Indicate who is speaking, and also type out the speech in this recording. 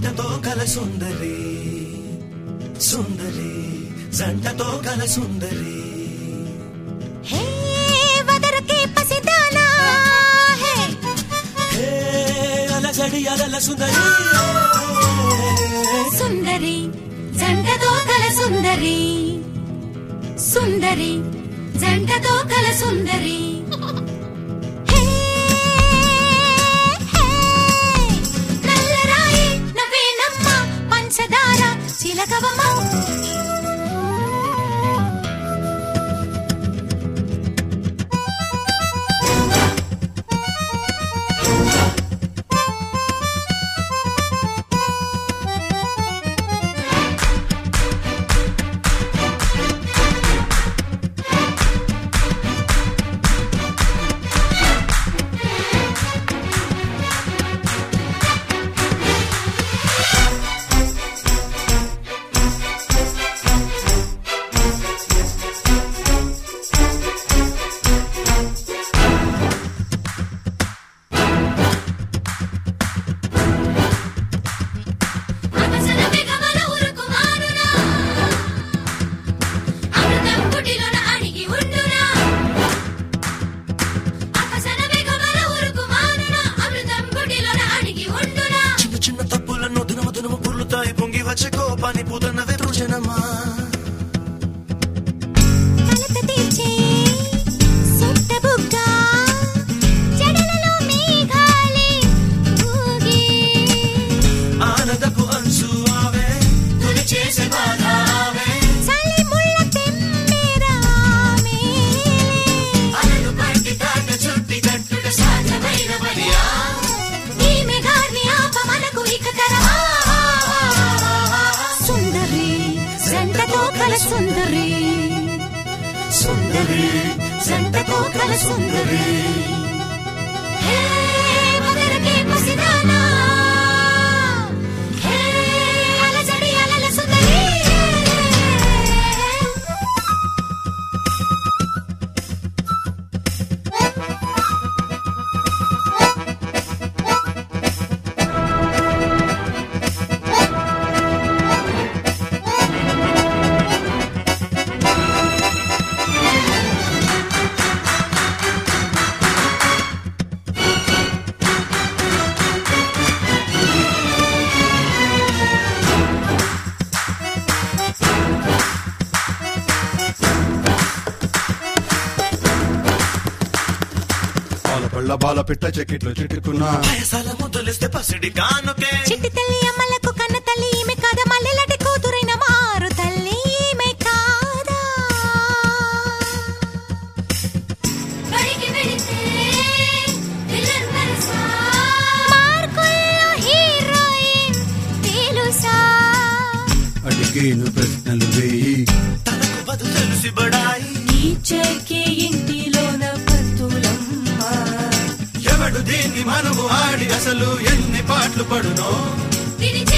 Speaker 1: జంటతో కల సుందరి సుందరి జంటతో కల సుందరి
Speaker 2: హే వదరకే పసిదానా హే
Speaker 1: హే అలజడి అలల సుందరి
Speaker 2: సుందరి జంటతో కల సుందరి సుందరి జంటతో కల సుందరి హే, హే, నల్లరాయి నవ్వేనమ్మ పంచదార చిలకవమ్మ అపసర వెగమల ఉరుకుమానునా అమృతం కుటిలోన అణిగి ఉండునా అపసర వెగమల ఉరుకుమానునా అమృతం కుటిలోన అణిగి ఉండునా
Speaker 1: చిన్న చిన్న తప్పులను దినము దినము పుర్లుతాయి పొంగి వచ్చే కోపాన్ని పూతన్న వెతుజనమా
Speaker 2: కలత తీర్చే సొట్ట బుగ్గ జడలలో మేఘాలే ఊగే
Speaker 1: ఆనదకు అంచు ఆవే తొలి చేసే బాధ ఆవే
Speaker 2: చలి ముళ్ళ తెమ్మెరామే
Speaker 1: అలలు పట్టి తాట చుట్టి కట్టుట సాధ్యమైన బలియా
Speaker 2: ఈ మెగాన్ని ఆపమనకు ఇక తరమా సుందరి జంటతో కల సుందరి
Speaker 1: సుందరి జంటతో కల సుందరి
Speaker 2: హే మదరకే పసిదానా హే అలజడి అలల సుందరి
Speaker 3: పాల పళ్ళ బాల పిట్ట చెక్కిట్లు చిట్టుకున్నా
Speaker 1: వయసాల ముద్దులిస్తే పసిడి కానుకే
Speaker 2: చిట్టి తల్లి అమ్మలకు కన్న తల్లి ఈమె కాదా మల్లెలటి కూతురైన మారు తల్లి ఈమె కాదా మార్కుల్లో హీరోయిన్ తెలుసా
Speaker 3: అడిగేను ప్రశ్నలు వేయి
Speaker 1: తనకు బదు తెలిసి బడాయి
Speaker 4: టీచర్కే ఇంటిలోన పత్తులమ్మ
Speaker 1: ఎవడు దీన్ని మనము ఆడి అసలు ఎన్ని పాటలు పడునో
Speaker 2: తిరిచే